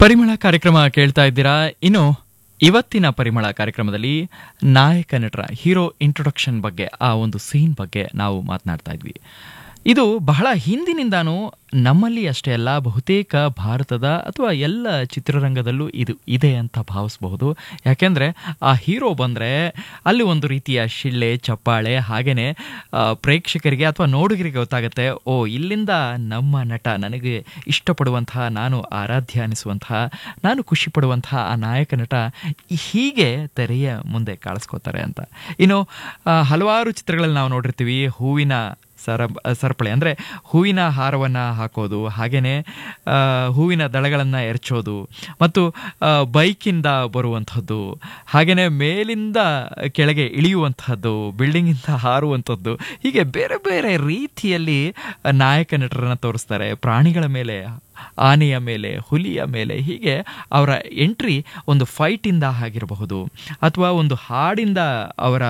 ಪರಿಮಳ ಕಾರ್ಯಕ್ರಮ ಕೇಳ್ತಾ ಇದ್ದೀರಾ ಇನ್ನು ಇವತ್ತಿನ ಪರಿಮಳ ಕಾರ್ಯಕ್ರಮದಲ್ಲಿ ನಾಯಕ ನಟರ ಹೀರೋ ಇಂಟ್ರೊಡಕ್ಷನ್ ಬಗ್ಗೆ ಆ ಒಂದು ಸೀನ್ ಬಗ್ಗೆ ನಾವು ಮಾತನಾಡ್ತಾ ಇದ್ವಿ ಇದು ಬಹಳ ಹಿಂದಿನಿಂದಾನು ನಮ್ಮಲ್ಲಿ ಅಷ್ಟೇ ಅಲ್ಲ ಬಹುತೇಕ ಭಾರತದ ಅಥವಾ ಎಲ್ಲ ಚಿತ್ರರಂಗದಲ್ಲೂ ಇದು ಇದೆ ಅಂತ ಭಾವಿಸಬಹುದು ಯಾಕೆಂದ್ರೆ ಆ ಹೀರೋ ಬಂದ್ರೆ ಅಲ್ಲಿ ಒಂದು ರೀತಿಯ ಶಿಳ್ಳೆ ಚಪ್ಪಾಳೆ ಹಾಗೇನೆ ಆ, ಪ್ರೇಕ್ಷಕರಿಗೆ ಅಥವಾ ನೋಡುಗರಿಗೆ ಗೊತ್ತಾಗುತ್ತೆ ಓ ಇಲ್ಲಿಂದ ನಮ್ಮ ನಟ ನನಗೆ ಇಷ್ಟಪಡುವಂತಹ ನಾನು ಆರಾಧ್ಯ ಅನಿಸುವಂತಹ ನಾನು ಖುಷಿ ಪಡುವಂತಹ ಆ ನಾಯಕ ನಟ ಹೀಗೆ ತೆರೆಯ ಮುಂದೆ ಕಾಣಿಸ್ಕೋತಾರೆ ಅಂತ ಇನ್ನು ಆ, ಹಲವಾರು ಚಿತ್ರಗಳಲ್ಲಿ ನಾವು ನೋಡಿರ್ತೀವಿ ಹೂವಿನ ಸರ ಸರಪಳಿ ಅಂದರೆ ಹೂವಿನ ಹಾರವನ್ನು ಹಾಕೋದು ಹಾಗೆಯೇ ಹೂವಿನ ದಳಗಳನ್ನು ಎರಚೋದು ಮತ್ತು ಆ, ಬೈಕಿಂದ ಬರುವಂಥದ್ದು ಹಾಗೆಯೇ ಮೇಲಿಂದ ಕೆಳಗೆ ಇಳಿಯುವಂಥದ್ದು ಬಿಲ್ಡಿಂಗಿಂದ ಹಾರುವಂಥದ್ದು ಹೀಗೆ ಬೇರೆ ಬೇರೆ ರೀತಿಯಲ್ಲಿ ನಾಯಕ ನಟರನ್ನು ತೋರಿಸ್ತಾರೆ ಪ್ರಾಣಿಗಳ ಮೇಲೆ ಆನೆಯ ಮೇಲೆ ಹುಲಿಯ ಮೇಲೆ ಹೀಗೆ ಅವರ ಎಂಟ್ರಿ ಒಂದು ಫೈಟಿಂದ ಆಗಿರಬಹುದು ಅಥವಾ ಒಂದು ಹಾಡಿಂದ ಅವರ